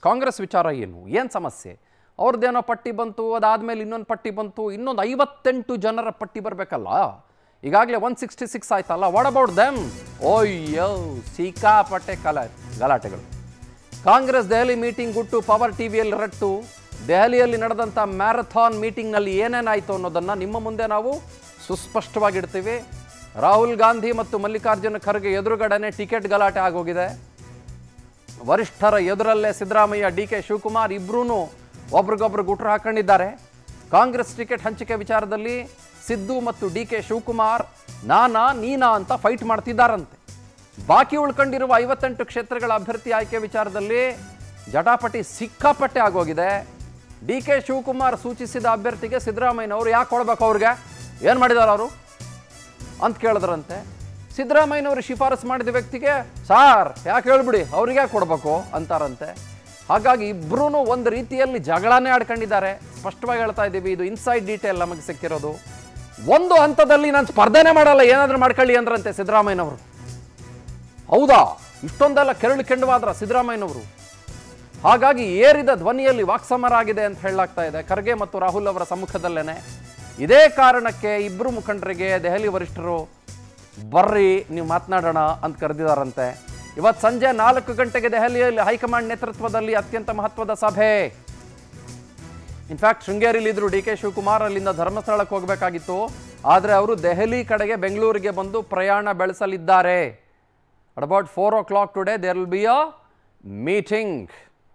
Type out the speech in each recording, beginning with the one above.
ಕಾಂಗ್ರೆಸ್ ವಿಚಾರ ಏನು ಏನು ಸಮಸ್ಯೆ ಅವ್ರದ್ದೇನೋ ಪಟ್ಟಿ ಬಂತು ಅದಾದಮೇಲೆ ಇನ್ನೊಂದು ಪಟ್ಟಿ ಬಂತು ಇನ್ನೊಂದು ಐವತ್ತೆಂಟು ಜನರ ಪಟ್ಟಿ ಬರಬೇಕಲ್ಲ ಈಗಾಗಲೇ ಒನ್ ಸಿಕ್ಸ್ಟಿ ಸಿಕ್ಸ್ ಆಯ್ತಲ್ಲ ವಾಟ್ ಅಬೌಟ್ ದೆಮ್ ಓಯ್ಯೋ ಸಿಕ್ಕಾಪಟ್ಟೆ ಕಲ ಗಲಾಟೆಗಳು ಕಾಂಗ್ರೆಸ್ ದೆಹಲಿ ಮೀಟಿಂಗ್ ಗುಟ್ಟು ಪವರ್ ಟಿವಿಯಲ್ಲಿ ರಟ್ಟು ದೆಹಲಿಯಲ್ಲಿ ನಡೆದಂಥ ಮ್ಯಾರಥಾನ್ ಮೀಟಿಂಗ್ನಲ್ಲಿ ಏನೇನಾಯಿತು ಅನ್ನೋದನ್ನು ನಿಮ್ಮ ಮುಂದೆ ನಾವು ಸುಸ್ಪಷ್ಟವಾಗಿಡ್ತೀವಿ ರಾಹುಲ್ ಗಾಂಧಿ ಮತ್ತು ಮಲ್ಲಿಕಾರ್ಜುನ ಖರ್ಗೆ ಎದುರುಗಡೆನೆ ಟಿಕೆಟ್ ಗಲಾಟೆ ಆಗೋಗಿದೆ ವರಿಷ್ಠರ ಎದುರಲ್ಲೇ ಸಿದ್ದರಾಮಯ್ಯ ಡಿ ಕೆ ಶಿವಕುಮಾರ್ ಇಬ್ಬರೂ ಒಬ್ರಿಗೊಬ್ರು ಗುಟ್ರು ಹಾಕೊಂಡಿದ್ದಾರೆ ಕಾಂಗ್ರೆಸ್ ಟಿಕೆಟ್ ಹಂಚಿಕೆ ವಿಚಾರದಲ್ಲಿ ಸಿದ್ದು ಮತ್ತು ಡಿ ಕೆ ಶಿವಕುಮಾರ್ ನಾನಾ ನೀನಾ ಅಂತ ಫೈಟ್ ಮಾಡ್ತಿದ್ದಾರಂತೆ ಬಾಕಿ ಉಳ್ಕೊಂಡಿರುವ ಐವತ್ತೆಂಟು ಕ್ಷೇತ್ರಗಳ ಅಭ್ಯರ್ಥಿ ಆಯ್ಕೆ ವಿಚಾರದಲ್ಲಿ ಜಟಾಪಟಿ ಸಿಕ್ಕಾಪಟ್ಟೆ ಆಗೋಗಿದೆ ಡಿ ಕೆ ಶಿವಕುಮಾರ್ ಸೂಚಿಸಿದ ಅಭ್ಯರ್ಥಿಗೆ ಸಿದ್ದರಾಮಯ್ಯನವರು ಯಾಕೆ ಕೊಡ್ಬೇಕು ಅವ್ರಿಗೆ ಏನು ಮಾಡಿದಾರೆ ಅವರು ಅಂತ ಕೇಳಿದ್ರಂತೆ ಸಿದ್ದರಾಮಯ್ಯನವರು ಶಿಫಾರಸು ಮಾಡಿದ ವ್ಯಕ್ತಿಗೆ ಸಾರ್ ಯಾಕೆ ಹೇಳ್ಬಿಡಿ ಅವ್ರಿಗೆ ಯಾಕೆ ಕೊಡಬೇಕು ಅಂತಾರಂತೆ ಹಾಗಾಗಿ ಇಬ್ಬರೂ ಒಂದು ರೀತಿಯಲ್ಲಿ ಜಗಳನೇ ಆಡ್ಕೊಂಡಿದ್ದಾರೆ ಸ್ಪಷ್ಟವಾಗಿ ಹೇಳ್ತಾ ಇದ್ದೀವಿ ಇದು ಇನ್ಸೈಡ್ ಡೀಟೇಲ್ ನಮಗೆ ಸಿಕ್ಕಿರೋದು ಒಂದು ಹಂತದಲ್ಲಿ ನಾನು ಸ್ಪರ್ಧೆನೇ ಮಾಡಲ್ಲ ಏನಾದರೂ ಮಾಡ್ಕೊಳ್ಳಿ ಅಂದ್ರಂತೆ ಸಿದ್ದರಾಮಯ್ಯನವರು ಹೌದಾ ಇಷ್ಟೊಂದೆಲ್ಲ ಕೆರಳು ಕೆಂಡವಾದ್ರ ಸಿದ್ದರಾಮಯ್ಯನವರು ಹಾಗಾಗಿ ಏರಿದ ಧ್ವನಿಯಲ್ಲಿ ವಾಕ್ಸಮರ ಆಗಿದೆ ಅಂತ ಹೇಳಲಾಗ್ತಾ ಇದೆ ಖರ್ಗೆ ಮತ್ತು ರಾಹುಲ್ ಅವರ ಸಮ್ಮುಖದಲ್ಲೇನೆ ಇದೇ ಕಾರಣಕ್ಕೆ ಇಬ್ಬರು ಮುಖಂಡರಿಗೆ ದೆಹಲಿ ವರಿಷ್ಠರು ಬರ್ರಿ ನೀವು ಮಾತನಾಡೋಣ ಅಂತ ಕರೆದಿದ್ದಾರಂತೆ ಇವತ್ತು ಸಂಜೆ ನಾಲ್ಕು ಗಂಟೆಗೆ ದೆಹಲಿಯಲ್ಲಿ ಹೈಕಮಾಂಡ್ ನೇತೃತ್ವದಲ್ಲಿ ಅತ್ಯಂತ ಮಹತ್ವದ ಸಭೆ ಇನ್ಫ್ಯಾಕ್ಟ್ ಶೃಂಗೇರಿಲಿದ್ರು ಡಿ ಕೆ ಶಿವಕುಮಾರ್ ಅಲ್ಲಿಂದ ಧರ್ಮಸ್ಥಳಕ್ಕೆ ಹೋಗಬೇಕಾಗಿತ್ತು ಆದರೆ ಅವರು ದೆಹಲಿ ಕಡೆಗೆ ಬೆಂಗಳೂರಿಗೆ ಬಂದು ಪ್ರಯಾಣ ಬೆಳೆಸಲಿದ್ದಾರೆ at about four o'clock today there will be a meeting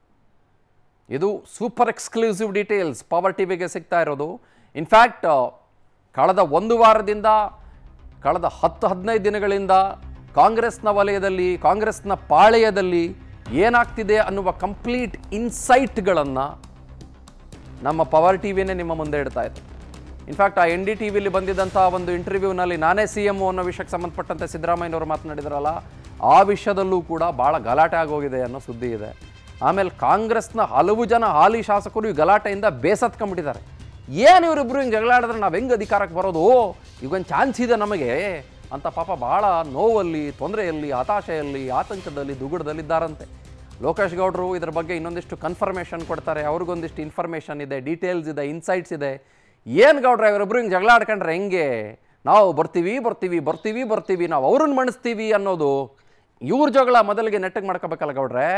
ಇದು ಸೂಪರ್ ಎಕ್ಸ್ಕ್ಲೂಸಿವ್ ಡೀಟೇಲ್ಸ್ ಪವರ್ ಟಿವಿಗೆ ಸಿಗ್ತಾ ಇರೋದು ಇನ್ಫ್ಯಾಕ್ಟ್ ಕಳೆದ ಒಂದು ವಾರದಿಂದ ಕಳೆದ ಹತ್ತು ಹದಿನೈದು ದಿನಗಳಿಂದ ಕಾಂಗ್ರೆಸ್ನ ವಲಯದಲ್ಲಿ ಕಾಂಗ್ರೆಸ್ನ ಪಾಳೆಯದಲ್ಲಿ ಏನಾಗ್ತಿದೆ ಅನ್ನುವ ಕಂಪ್ಲೀಟ್ ಇನ್ಸೈಟ್ಗಳನ್ನು ನಮ್ಮ ಪವರ್ ಟಿ ವಿನೇ ನಿಮ್ಮ ಮುಂದೆ ಇಡ್ತಾ ಇತ್ತು ಇನ್ಫ್ಯಾಕ್ಟ್ ಆ ಎನ್ ಡಿ ಟಿ ವಿಲಿ ಬಂದಿದ್ದಂಥ ಒಂದು ಇಂಟರ್ವ್ಯೂನಲ್ಲಿ ನಾನೇ ಸಿ ಎಮ್ ಅನ್ನೋ ವಿಷಯಕ್ಕೆ ಸಂಬಂಧಪಟ್ಟಂತೆ ಸಿದ್ದರಾಮಯ್ಯನವರು ಮಾತನಾಡಿದ್ರಲ್ಲ ಆ ವಿಷಯದಲ್ಲೂ ಕೂಡ ಭಾಳ ಗಲಾಟೆ ಆಗೋಗಿದೆ ಅನ್ನೋ ಸುದ್ದಿ ಇದೆ ಆಮೇಲೆ ಕಾಂಗ್ರೆಸ್ನ ಹಲವು ಜನ ಹಾಲಿ ಶಾಸಕರು ಈ ಗಲಾಟೆಯಿಂದ ಬೇಸತ್ಕೊಂಡ್ಬಿಟ್ಟಿದ್ದಾರೆ ಏನು ಇವರಿಬ್ಬರು ಹಿಂಗೆ ಜಗಳಾಡಿದ್ರೆ ನಾವು ಹೆಂಗೆ ಅಧಿಕಾರಕ್ಕೆ ಬರೋದು ಈಗೊಂದು ಚಾನ್ಸ್ ಇದೆ ನಮಗೆ ಅಂತ ಪಾಪ ಭಾಳ ನೋವಲ್ಲಿ ತೊಂದರೆಯಲ್ಲಿ ಹತಾಶೆಯಲ್ಲಿ ಆತಂಕದಲ್ಲಿ ದುಗುಡದಲ್ಲಿದ್ದಾರಂತೆ ಲೋಕೇಶ್ ಗೌಡರು ಇದ್ರ ಬಗ್ಗೆ ಇನ್ನೊಂದಿಷ್ಟು ಕನ್ಫರ್ಮೇಷನ್ ಕೊಡ್ತಾರೆ ಅವ್ರಿಗೊಂದಿಷ್ಟು ಇನ್ಫಾರ್ಮೇಷನ್ ಇದೆ ಡೀಟೇಲ್ಸ್ ಇದೆ ಇನ್ಸೈಟ್ಸ್ ಇದೆ ಏನು ಗೌಡ್ರೆ ಇವರೊಬ್ರು ಹಿಂಗೆ ಜಗಳ ಆಡ್ಕೊಂಡ್ರೆ ಹೆಂಗೆ ನಾವು ಬರ್ತೀವಿ ಬರ್ತೀವಿ ಬರ್ತೀವಿ ಬರ್ತೀವಿ ನಾವು ಅವ್ರನ್ನ ಮಣಿಸ್ತೀವಿ ಅನ್ನೋದು ಇವ್ರ ಜಗಳ ಮೊದಲಿಗೆ ನೆಟ್ಟಗೆ ಮಾಡ್ಕೋಬೇಕಲ್ಲ ಗೌಡ್ರೆ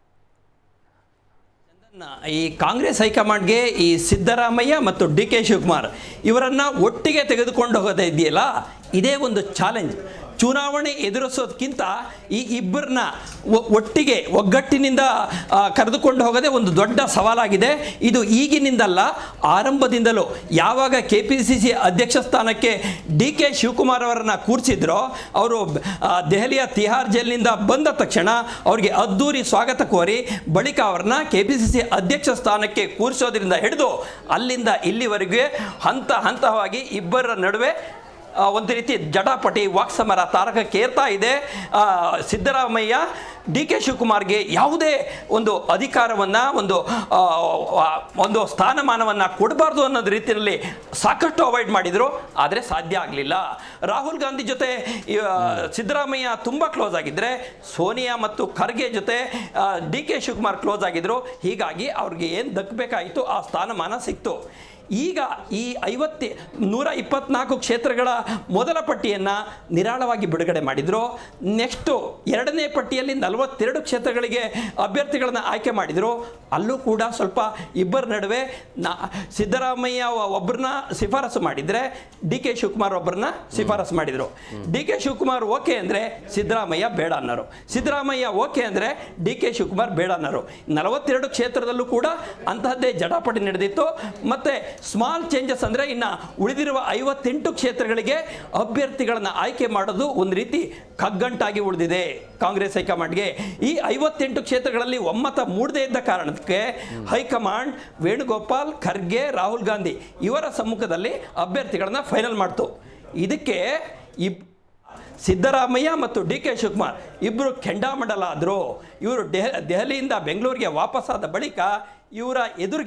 ಈ ಕಾಂಗ್ರೆಸ್ ಹೈಕಮಾಂಡ್ಗೆ ಈ ಸಿದ್ದರಾಮಯ್ಯ ಮತ್ತು ಡಿ ಕೆ ಶಿವಕುಮಾರ್ ಇವರನ್ನ ಒಟ್ಟಿಗೆ ತೆಗೆದುಕೊಂಡು ಹೋಗೋದೇ ಇದೆಯಲ್ಲ ಇದೇ ಒಂದು ಚಾಲೆಂಜ್ ಚುನಾವಣೆ ಎದುರಿಸೋದಕ್ಕಿಂತ ಈ ಇಬ್ಬರನ್ನ ಒಟ್ಟಿಗೆ ಒಗ್ಗಟ್ಟಿನಿಂದ ಆ, ಕರೆದುಕೊಂಡು ಹೋಗೋದೇ ಒಂದು ದೊಡ್ಡ ಸವಾಲಾಗಿದೆ ಇದು ಈಗಿನಿಂದಲ್ಲ ಆರಂಭದಿಂದಲೂ ಯಾವಾಗ ಕೆ ಪಿ ಸಿ ಸಿ ಅಧ್ಯಕ್ಷ ಸ್ಥಾನಕ್ಕೆ ಡಿ ಕೆ ಶಿವಕುಮಾರ್ ಅವರನ್ನ ಕೂರಿಸಿದ್ರೋ ಅವರು ಆ, ದೆಹಲಿಯ ತಿಹಾರ್ ಜೈಲಿನಿಂದ ಬಂದ ತಕ್ಷಣ ಅವರಿಗೆ ಅದ್ದೂರಿ ಸ್ವಾಗತ ಕೋರಿ ಬಳಿಕ ಅವ್ರನ್ನ ಕೆ ಪಿ ಸಿ ಸಿ ಅಧ್ಯಕ್ಷ ಸ್ಥಾನಕ್ಕೆ ಕೂರಿಸೋದ್ರಿಂದ ಹಿಡಿದು ಅಲ್ಲಿಂದ ಇಲ್ಲಿವರೆಗೆ ಹಂತ ಹಂತವಾಗಿ ಇಬ್ಬರ ನಡುವೆ ಆ, ಒಂದು ರೀತಿ ಜಟಾಪಟಿ ವಾಕ್ಸಮರ ತಾರಕಕ್ಕೇರ್ತಾ ಇದೆ ಆ, ಸಿದ್ದರಾಮಯ್ಯ ಡಿ ಕೆ ಶಿವಕುಮಾರ್ಗೆ ಯಾವುದೇ ಒಂದು ಅಧಿಕಾರವನ್ನು ಒಂದು ಆ, ಆ, ಒಂದು ಸ್ಥಾನಮಾನವನ್ನು ಕೊಡಬಾರ್ದು ಅನ್ನೋದು ರೀತಿಯಲ್ಲಿ ಸಾಕಷ್ಟು ಅವಾಯ್ಡ್ ಮಾಡಿದರು ಆದರೆ ಸಾಧ್ಯ ಆಗಲಿಲ್ಲ ರಾಹುಲ್ ಗಾಂಧಿ ಜೊತೆ ಈ, ಆ, ಸಿದ್ದರಾಮಯ್ಯ ತುಂಬ ಕ್ಲೋಸ್ ಆಗಿದ್ದರೆ ಸೋನಿಯಾ ಮತ್ತು ಖರ್ಗೆ ಜೊತೆ ಡಿ ಕೆ ಶಿವಕುಮಾರ್ ಕ್ಲೋಸ್ ಆಗಿದ್ದರು ಹೀಗಾಗಿ ಅವ್ರಿಗೆ ಏನು ದಕ್ಕಬೇಕಾಯಿತು ಆ ಸ್ಥಾನಮಾನ ಸಿಕ್ತು ಈಗ ಈ ಐವತ್ತಿ ನೂರ ಇಪ್ಪತ್ನಾಲ್ಕು ಕ್ಷೇತ್ರಗಳ ಮೊದಲ ಪಟ್ಟಿಯನ್ನು ನಿರಾಳವಾಗಿ ಬಿಡುಗಡೆ ಮಾಡಿದರು ನೆಕ್ಸ್ಟು ಎರಡನೇ ಪಟ್ಟಿಯಲ್ಲಿ ನಲವತ್ತೆರಡು ಕ್ಷೇತ್ರಗಳಿಗೆ ಅಭ್ಯರ್ಥಿಗಳನ್ನು ಆಯ್ಕೆ ಮಾಡಿದರು ಅಲ್ಲೂ ಕೂಡ ಸ್ವಲ್ಪ ಇಬ್ಬರ ನಡುವೆ ನಾ ಸಿದ್ದರಾಮಯ್ಯ ಒಬ್ಬರನ್ನ ಶಿಫಾರಸು ಮಾಡಿದರೆ ಡಿ ಕೆ ಶಿವಕುಮಾರ್ ಒಬ್ಬರನ್ನ ಶಿಫಾರಸು ಮಾಡಿದರು ಡಿ ಕೆ ಶಿವಕುಮಾರ್ ಓಕೆ ಅಂದರೆ ಸಿದ್ದರಾಮಯ್ಯ ಬೇಡ ಅನ್ನೋರು ಸಿದ್ದರಾಮಯ್ಯ ಓಕೆ ಅಂದರೆ ಡಿ ಕೆ ಶಿವಕುಮಾರ್ ಬೇಡ ಅನ್ನೋರು ನಲವತ್ತೆರಡು ಕ್ಷೇತ್ರದಲ್ಲೂ ಕೂಡ ಅಂತಹದ್ದೇ ಜಟಾಪಟಿ ನಡೆದಿತ್ತು ಮತ್ತು ಸ್ಮಾಲ್ ಚೇಂಜಸ್ ಅಂದರೆ ಇನ್ನು ಉಳಿದಿರುವ ಐವತ್ತೆಂಟು ಕ್ಷೇತ್ರಗಳಿಗೆ ಅಭ್ಯರ್ಥಿಗಳನ್ನು ಆಯ್ಕೆ ಮಾಡೋದು ಒಂದು ರೀತಿ ಕಗ್ಗಂಟಾಗಿ ಉಳಿದಿದೆ ಕಾಂಗ್ರೆಸ್ ಹೈಕಮಾಂಡ್ಗೆ ಈ ಐವತ್ತೆಂಟು ಕ್ಷೇತ್ರಗಳಲ್ಲಿ ಒಮ್ಮತ ಮೂಡದೇ ಇದ್ದ ಕಾರಣಕ್ಕೆ ಹೈಕಮಾಂಡ್ ವೇಣುಗೋಪಾಲ್ ಖರ್ಗೆ ರಾಹುಲ್ ಗಾಂಧಿ ಇವರ ಸಮ್ಮುಖದಲ್ಲಿ ಅಭ್ಯರ್ಥಿಗಳನ್ನ ಫೈನಲ್ ಮಾಡ್ತು ಇದಕ್ಕೆ ಇಬ್ ಸಿದ್ದರಾಮಯ್ಯ ಮತ್ತು ಡಿ ಕೆ ಶಿವಕುಮಾರ್ ಇಬ್ಬರು ಕೆಂಡಾಮಂಡಲ ಆದರು ಇವರು ಡೆಹ ದೆಹಲಿಯಿಂದ ಬೆಂಗಳೂರಿಗೆ ವಾಪಸ್ಸಾದ ಬಳಿಕ ಇವರ ಎದುರಿಗೆ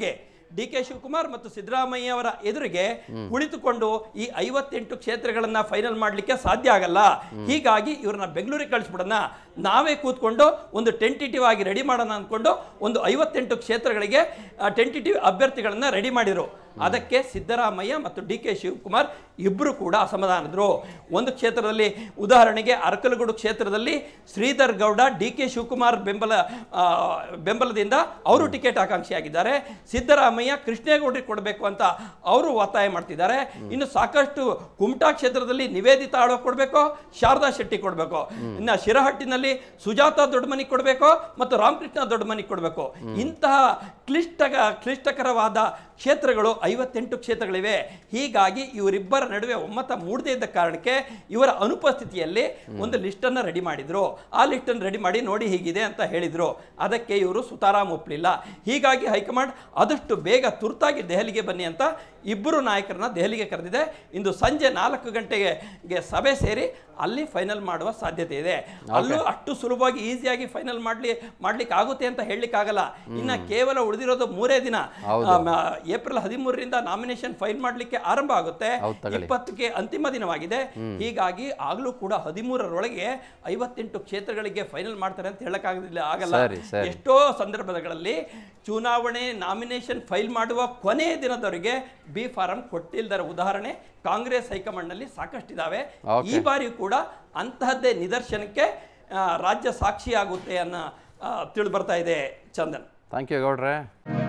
ಡಿ ಕೆ ಶಿವಕುಮಾರ್ ಮತ್ತು ಸಿದ್ದರಾಮಯ್ಯ ಅವರ ಎದುರಿಗೆ ಕುಳಿತುಕೊಂಡು ಈ ಐವತ್ತೆಂಟು ಕ್ಷೇತ್ರಗಳನ್ನ ಫೈನಲ್ ಮಾಡಲಿಕ್ಕೆ ಸಾಧ್ಯ ಆಗಲ್ಲ ಹೀಗಾಗಿ ಇವ್ರನ್ನ ಬೆಂಗಳೂರಿಗೆ ಕಳಿಸ್ಬಿಡೋಣ ನಾವೇ ಕೂತ್ಕೊಂಡು ಒಂದು ಟೆಂಟಿಟಿವ್ ಆಗಿ ರೆಡಿ ಮಾಡೋಣ ಅಂದ್ಕೊಂಡು ಒಂದು ಐವತ್ತೆಂಟು ಕ್ಷೇತ್ರಗಳಿಗೆ ಟೆಂಟಿಟಿವ್ ಅಭ್ಯರ್ಥಿಗಳನ್ನ ರೆಡಿ ಮಾಡಿರು ಅದಕ್ಕೆ ಸಿದ್ದರಾಮಯ್ಯ ಮತ್ತು ಡಿ ಕೆ ಶಿವಕುಮಾರ್ ಇಬ್ಬರು ಕೂಡ ಅಸಮಾಧಾನದ್ರು ಒಂದು ಕ್ಷೇತ್ರದಲ್ಲಿ ಉದಾಹರಣೆಗೆ ಅರಕಲಗೂಡು ಕ್ಷೇತ್ರದಲ್ಲಿ ಶ್ರೀಧರ್ ಗೌಡ ಡಿ ಕೆ ಶಿವಕುಮಾರ್ ಬೆಂಬಲ ಆ, ಬೆಂಬಲದಿಂದ ಅವರು ಟಿಕೆಟ್ ಆಕಾಂಕ್ಷಿಯಾಗಿದ್ದಾರೆ ಸಿದ್ದರಾಮಯ್ಯ ಕೃಷ್ಣೇಗೌಡರಿಗೆ ಕೊಡಬೇಕು ಅಂತ ಅವರು ಒತ್ತಾಯ ಮಾಡ್ತಿದ್ದಾರೆ ಇನ್ನು ಸಾಕಷ್ಟು ಕುಮಟಾ ಕ್ಷೇತ್ರದಲ್ಲಿ ನಿವೇದಿತ ಆಳ್ವ ಕೊಡಬೇಕು ಶಾರದಾ ಶೆಟ್ಟಿ ಕೊಡಬೇಕು ಇನ್ನು ಶಿರಹಟ್ಟಿನಲ್ಲಿ ಸುಜಾತ ದೊಡ್ಡಮನಿ ಕೊಡಬೇಕು ಮತ್ತು ರಾಮಕೃಷ್ಣ ದೊಡ್ಡಮನಿ ಕೊಡಬೇಕು ಇಂತಹ ಕ್ಲಿಷ್ಟ ಕ್ಲಿಷ್ಟಕರವಾದ ಕ್ಷೇತ್ರಗಳು ಐವತ್ತೆಂಟು ಕ್ಷೇತ್ರಗಳಿವೆ ಹೀಗಾಗಿ ಇವರಿಬ್ಬರ ನಡುವೆ ಒಮ್ಮತ ಮೂಡದೇ ಇದ್ದ ಕಾರಣಕ್ಕೆ ಇವರ ಅನುಪಸ್ಥಿತಿಯಲ್ಲಿ ಒಂದು ಲಿಸ್ಟನ್ನು ರೆಡಿ ಮಾಡಿದ್ರು ಆ ಲಿಸ್ಟನ್ನು ರೆಡಿ ಮಾಡಿ ನೋಡಿ ಹೀಗಿದೆ ಅಂತ ಹೇಳಿದ್ರು ಅದಕ್ಕೆ ಇವರು ಸುತಾರಾಮ್ ಒಪ್ಪಲಿಲ್ಲ ಹೀಗಾಗಿ ಹೈಕಮಾಂಡ್ ಆದಷ್ಟು ಬೇಗ ತುರ್ತಾಗಿ ದೆಹಲಿಗೆ ಬನ್ನಿ ಅಂತ ಇಬ್ಬರು ನಾಯಕರನ್ನ ದೆಹಲಿಗೆ ಕರೆದಿದೆ ಇಂದು ಸಂಜೆ ನಾಲ್ಕು ಗಂಟೆಗೆ ಗೆ ಸಭೆ ಸೇರಿ ಅಲ್ಲಿ ಫೈನಲ್ ಮಾಡುವ ಸಾಧ್ಯತೆ ಇದೆ ಅಲ್ಲೂ ಅಷ್ಟು ಸುಲಭವಾಗಿ ಈಸಿಯಾಗಿ ಫೈನಲ್ ಮಾಡ್ಲಿ ಮಾಡ್ಲಿಕ್ಕೆ ಆಗುತ್ತೆ ಅಂತ ಹೇಳಲಿಕ್ಕಾಗಲ್ಲ ಇನ್ನ ಕೇವಲ ಉಳಿದಿರೋದು ಮೂರೇ ದಿನ ಹೌದು. ಆ, ಮ- ಏಪ್ರಿಲ್ ಹದಿಮೂರರಿಂದ ನಾಮಿನೇಷನ್ ಫೈಲ್ ಮಾಡ್ಲಿಕ್ಕೆ ಆರಂಭ ಆಗುತ್ತೆ ಹೌದು, ತಗೊಳ್ಳಿ. ಇಪ್ಪತ್ತಕ್ಕೆ ಅಂತಿಮ ದಿನವಾಗಿದೆ ಹೀಗಾಗಿ ಆಗ್ಲೂ ಕೂಡ ಹದಿಮೂರರೊಳಗೆ ಐವತ್ತೆಂಟು ಕ್ಷೇತ್ರಗಳಿಗೆ ಫೈನಲ್ ಮಾಡ್ತಾರೆ ಅಂತ ಹೇಳಕ್ಕಾಗಲಿಲ್ಲ ಆಗಲ್ಲ ಸರಿ, ಸರಿ. ಎಷ್ಟೋ ಸಂದರ್ಭಗಳಲ್ಲಿ ಚುನಾವಣೆ ನಾಮಿನೇಷನ್ ಫೈಲ್ ಮಾಡುವ ಕೊನೆಯ ದಿನದವರೆಗೆ ಬಿ ಫಾರಂ ಕೊಟ್ಟಿಲ್ದರ ಉದಾಹರಣೆ ಕಾಂಗ್ರೆಸ್ ಹೈಕಮಾಂಡ್ನಲ್ಲಿ ಸಾಕಷ್ಟಿದಾವೆ Okay. ಈ ಬಾರಿಯೂ ಕೂಡ ಅಂತಹದ್ದೇ ನಿದರ್ಶನಕ್ಕೆ ಆ, ರಾಜ್ಯ ಸಾಕ್ಷಿಯಾಗುತ್ತೆ ಅನ್ನೋ ತಿಳಿದು ಬರ್ತಾ ಇದೆ ಚಂದನ್ ಥ್ಯಾಂಕ್ ಯು ಗೌಡ್ರೆ